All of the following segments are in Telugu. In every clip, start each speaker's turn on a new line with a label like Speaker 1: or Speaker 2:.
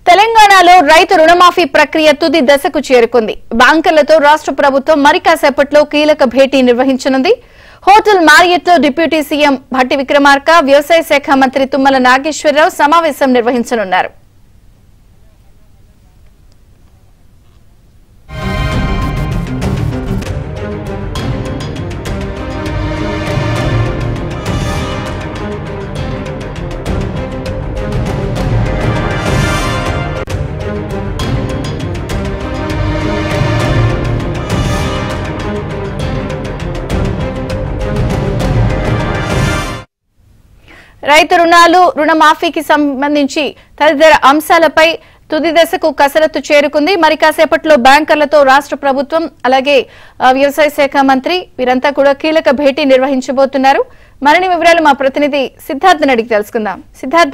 Speaker 1: తెలంగాణలో రైతు రుణమాఫీ ప్రక్రియ తుది దశకు చేరుకుంది బ్యాంకర్లతో రాష్ట్ర ప్రభుత్వం మరి కాసేపట్లో కీలక భేటీ నిర్వహించనుంది హోటల్ మారియట్లో డిప్యూటీ సీఎం భట్టి విక్రమార్క వ్యవసాయ శాఖ మంత్రి తుమ్మల నాగేశ్వరరావు సమావేశం నిర్వహించనున్నారు రైతు రుణాలు రుణమాఫీకి సంబంధించి తదితర అంశాలపై తుది దశకు కసరత్తు చేరుకుంది మరి కాసేపట్లో బ్యాంకర్లతో రాష్ట్ర ప్రభుత్వం అలాగే ఆ, వ్యవసాయ శాఖ మంత్రి వీరంతా కూడా కీలక భేటీ నిర్వహించబోతున్నారు మరిన్ని వివరాలు మా ప్రతినిధి సిద్ధార్థ్ అడిగి తెలుసుకుందాం సిద్ధార్థ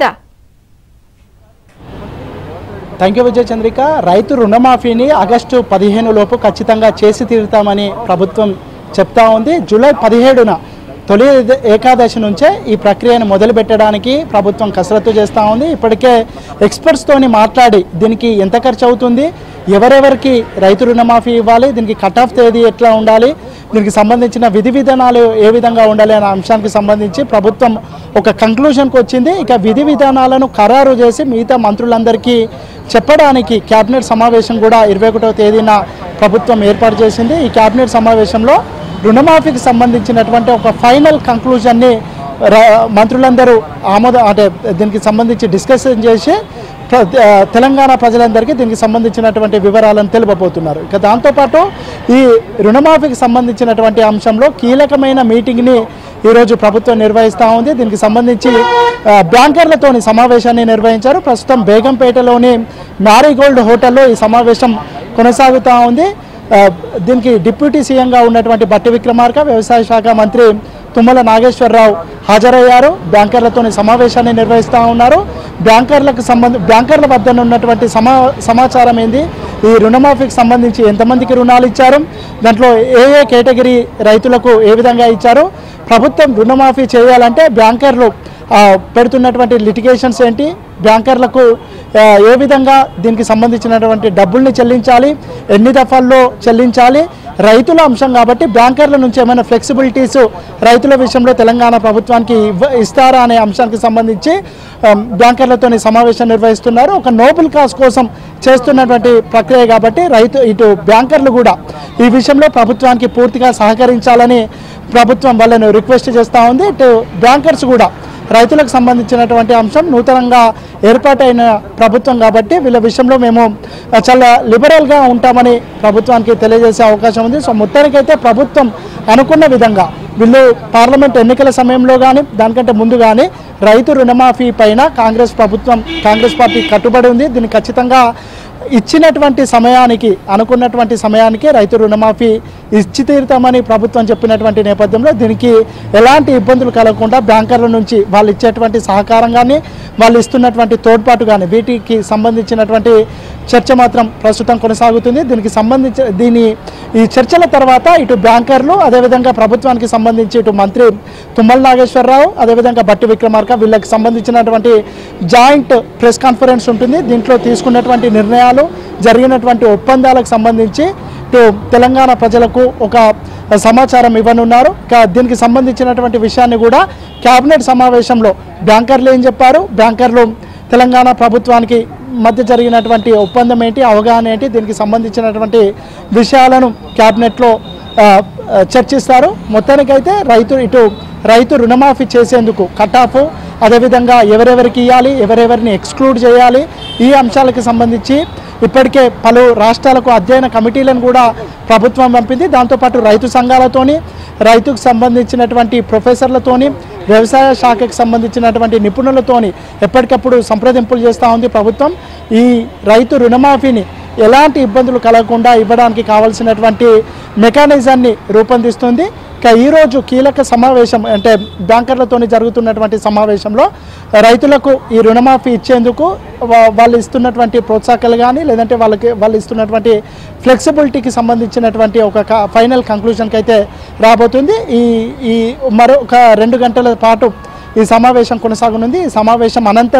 Speaker 2: థ్యాంక్ యూ విజయ చంద్రిక రైతు రుణమాఫీని ఆగస్టు పదిహేను లోపు ఖచ్చితంగా చేసి తీరుతామని ప్రభుత్వం చెప్తా ఉంది జూలై పదిహేడున తొలి ఏకాదశి నుంచే ఈ ప్రక్రియను మొదలు పెట్టడానికి ప్రభుత్వం కసరత్తు చేస్తూ ఉంది ఇప్పటికే ఎక్స్పర్ట్స్తోని మాట్లాడి దీనికి ఎంత ఖర్చు అవుతుంది ఎవరెవరికి రైతు రుణమాఫీ ఇవ్వాలి దీనికి కట్ ఆఫ్ తేదీ ఎట్లా ఉండాలి దీనికి సంబంధించిన విధి విధానాలు ఏ విధంగా ఉండాలి అనే అంశానికి సంబంధించి ప్రభుత్వం ఒక కంక్లూషన్కి వచ్చింది ఇక విధి విధానాలను ఖరారు చేసి మిగతా మంత్రులందరికీ చెప్పడానికి కేబినెట్ సమావేశం కూడా ఇరవై ఒకటవ తేదీన ప్రభుత్వం ఏర్పాటు చేసింది ఈ కేబినెట్ సమావేశంలో రుణమాఫీకి సంబంధించినటువంటి ఒక ఫైనల్ కంక్లూజన్ని ర- మంత్రులందరూ ఆమోద అంటే దీనికి సంబంధించి డిస్కషన్ చేసి ప్ర- ఆ, తెలంగాణ ప్రజలందరికీ దీనికి సంబంధించినటువంటి వివరాలను తెలుపబోతున్నారు ఇక దాంతోపాటు ఈ రుణమాఫీకి సంబంధించినటువంటి అంశంలో కీలకమైన మీటింగ్ని ఈరోజు ప్రభుత్వం నిర్వహిస్తూ ఉంది దీనికి సంబంధించి ఆ, బ్యాంకర్లతోని సమావేశాన్ని నిర్వహించారు ప్రస్తుతం బేగంపేటలోని మ్యారీగోల్డ్ హోటల్లో ఈ సమావేశం కొనసాగుతూ ఉంది ఆ, దీనికి డిప్యూటీ సీఎంగా ఉన్నటువంటి బట్టి విక్రమార్క వ్యవసాయ శాఖ మంత్రి తుమ్మల నాగేశ్వరరావు హాజరయ్యారు బ్యాంకర్లతోని సమావేశాన్ని నిర్వహిస్తూ ఉన్నారు బ్యాంకర్లకు సంబంధ బ్యాంకర్ల వద్ద ఉన్నటువంటి సమా సమాచారం ఏంది ఈ రుణమాఫీకి సంబంధించి ఎంతమందికి రుణాలు ఇచ్చారు దాంట్లో ఏ ఏ కేటగిరీ రైతులకు ఏ విధంగా ఇచ్చారు ప్రభుత్వం రుణమాఫీ చేయాలంటే బ్యాంకర్లు ఆ, పెడుతున్నటువంటి లిటిగేషన్స్ ఏంటి బ్యాంకర్లకు ఆ, ఏ విధంగా దీనికి సంబంధించినటువంటి డబ్బుల్ని చెల్లించాలి ఎన్ని దఫాల్లో చెల్లించాలి రైతుల అంశం కాబట్టి బ్యాంకర్ల నుంచి ఏమైనా ఫ్లెక్సిబిలిటీస్ రైతుల విషయంలో తెలంగాణ ప్రభుత్వానికి ఇవ్వ ఇస్తారా అనే అంశానికి సంబంధించి ఆ, బ్యాంకర్లతోని సమావేశం నిర్వహిస్తున్నారు ఒక నోబెల్ కాజ్ కోసం చేస్తున్నటువంటి ప్రక్రియ కాబట్టి రైతు ఇటు బ్యాంకర్లు కూడా ఈ విషయంలో ప్రభుత్వానికి పూర్తిగా సహకరించాలని ప్రభుత్వం వాళ్ళను రిక్వెస్ట్ చేస్తూ ఉంది ఇటు బ్యాంకర్స్ కూడా రైతులకు సంబంధించినటువంటి అంశం నూతనంగా ఏర్పాటైన ప్రభుత్వం కాబట్టి వీళ్ళ విషయంలో మేము ఆ, చాలా లిబరల్గా ఉంటామని ప్రభుత్వానికి తెలియజేసే అవకాశం ఉంది సో మొత్తానికైతే ప్రభుత్వం అనుకున్న విధంగా వీళ్ళు పార్లమెంట్ ఎన్నికల సమయంలో కానీ దానికంటే ముందు కానీ రైతు రుణమాఫీ పైన కాంగ్రెస్ ప్రభుత్వం కాంగ్రెస్ పార్టీ కట్టుబడి ఉంది దీన్ని ఖచ్చితంగా ఇచ్చినటువంటి సమయానికి అనుకున్నటువంటి సమయానికి రైతు రుణమాఫీ ఇచ్చి తీరుతామని ప్రభుత్వం చెప్పినటువంటి నేపథ్యంలో దీనికి ఎలాంటి ఇబ్బందులు కలగకుండా బ్యాంకర్ల నుంచి వాళ్ళు ఇచ్చేటువంటి సహకారం కానీ వాళ్ళు ఇస్తున్నటువంటి తోడ్పాటు కానీ వీటికి సంబంధించినటువంటి చర్చ మాత్రం ప్రస్తుతం కొనసాగుతుంది దీనికి సంబంధించి దీని ఈ చర్చల తర్వాత ఇటు బ్యాంకర్లు అదేవిధంగా ప్రభుత్వానికి సంబంధించి ఇటు మంత్రి తుమ్మల నాగేశ్వరరావు అదేవిధంగా బట్టి విక్రమార్క వీళ్ళకి సంబంధించినటువంటి జాయింట్ ప్రెస్ కాన్ఫరెన్స్ ఉంటుంది దీంట్లో తీసుకున్నటువంటి నిర్ణయాలు జరిగినటువంటి ఒప్పందాలకు సంబంధించి ఇటు తెలంగాణ ప్రజలకు ఒక సమాచారం ఇవ్వనున్నారు ఇక దీనికి సంబంధించినటువంటి విషయాన్ని కూడా కేబినెట్ సమావేశంలో బ్యాంకర్లు ఏం చెప్పారు బ్యాంకర్లు తెలంగాణ ప్రభుత్వానికి మధ్య జరిగినటువంటి ఒప్పందం ఏంటి అవగాహన ఏంటి దీనికి సంబంధించినటువంటి విషయాలను క్యాబినెట్లో ఆ, ఆ, చర్చిస్తారు మొత్తానికైతే రైతు ఇటు రైతు రుణమాఫీ చేసేందుకు కట్ ఆఫ్ అదేవిధంగా ఎవరెవరికి ఇవ్వాలి ఎవరెవరిని ఎక్స్క్లూడ్ చేయాలి ఈ అంశాలకు సంబంధించి ఇప్పటికే పలు రాష్ట్రాలకు అధ్యయన కమిటీలను కూడా ప్రభుత్వం పంపింది దాంతోపాటు రైతు సంఘాలతోని రైతుకు సంబంధించినటువంటి ప్రొఫెసర్లతోని వ్యవసాయ శాఖకు సంబంధించినటువంటి నిపుణులతోని ఎప్పటికప్పుడు సంప్రదింపులు చేస్తూ ఉంది ప్రభుత్వం ఈ రైతు రుణమాఫీని ఎలాంటి ఇబ్బందులు కలగకుండా ఇవ్వడానికి కావాల్సినటువంటి మెకానిజాన్ని రూపొందిస్తుంది ఇక ఈరోజు కీలక సమావేశం అంటే బ్యాంకర్లతోని జరుగుతున్నటువంటి సమావేశంలో రైతులకు ఈ రుణమాఫీ ఇచ్చేందుకు వా- వాళ్ళు ఇస్తున్నటువంటి ప్రోత్సాహకాలు కానీ లేదంటే వాళ్ళకి వాళ్ళు ఇస్తున్నటువంటి ఫ్లెక్సిబిలిటీకి సంబంధించినటువంటి ఒక క- ఫైనల్ కంక్లూజన్కి అయితే రాబోతుంది ఈ ఈ మరొక రెండు గంటల పాటు ఈ సమావేశం కొనసాగనుంది ఈ సమావేశం అనంతరం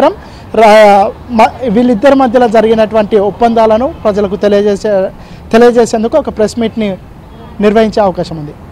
Speaker 2: రా- మ- వీళ్ళిద్దరి మధ్యలో జరిగినటువంటి ఒప్పందాలను ప్రజలకు తెలియజేసే తెలియజేసేందుకు ఒక ప్రెస్ మీట్ని నిర్వహించే అవకాశం ఉంది